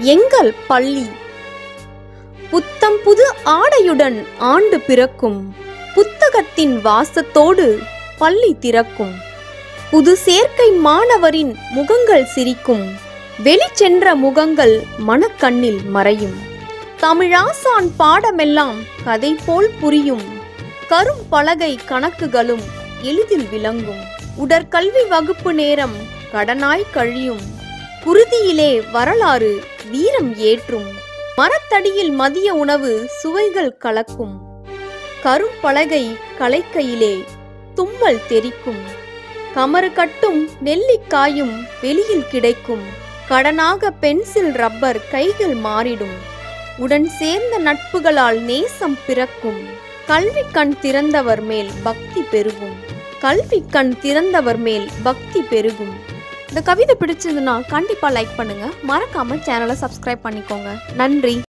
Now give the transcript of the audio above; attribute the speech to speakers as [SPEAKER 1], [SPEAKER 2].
[SPEAKER 1] எங்கள் பள்ளி புத்தம் புது ஆடையுடன் ஆண்டு பிறக்கும் புத்தகத்தின் வாசத்தோடு பள்ளி திறக்கும் புது சேர்க்கை மாணவரின் முகங்கள் சிரிக்கும் வெளிச்சென்ற முகங்கள் மனக்கண்ணில் மறையும் தமிழாசான் பாடமெல்லாம் கதை போல் புரியும் கரும் பலகை கணக்குகளும் எளிதில் விளங்கும் உடற்கல்வி வகுப்பு நேரம் கடனாய் கழியும் குருதியிலே வரலாறு வீரம் ஏற்றும் மரத்தடியில் மதிய உணவு சுவைகள் கலக்கும் கரும்பலகை கலைக்கையிலே தும்மல் தெரிக்கும் கமறு கட்டும் நெல்லிக்காயும் வெளியில் கிடைக்கும் கடனாக பென்சில் ரப்பர் கைகள் மாறிடும் உடன் சேர்ந்த நட்புகளால் நேசம் பிறக்கும் கல்வி கண் திறந்தவர் மேல் பக்தி பெருகும் கல்வி கண் திறந்தவர் மேல் பக்தி பெருகும் இந்த கவிதை பிடிச்சதுன்னா கண்டிப்பா லைக் பண்ணுங்க மறக்காம சேனலை சப்ஸ்கிரைப் பண்ணிக்கோங்க நன்றி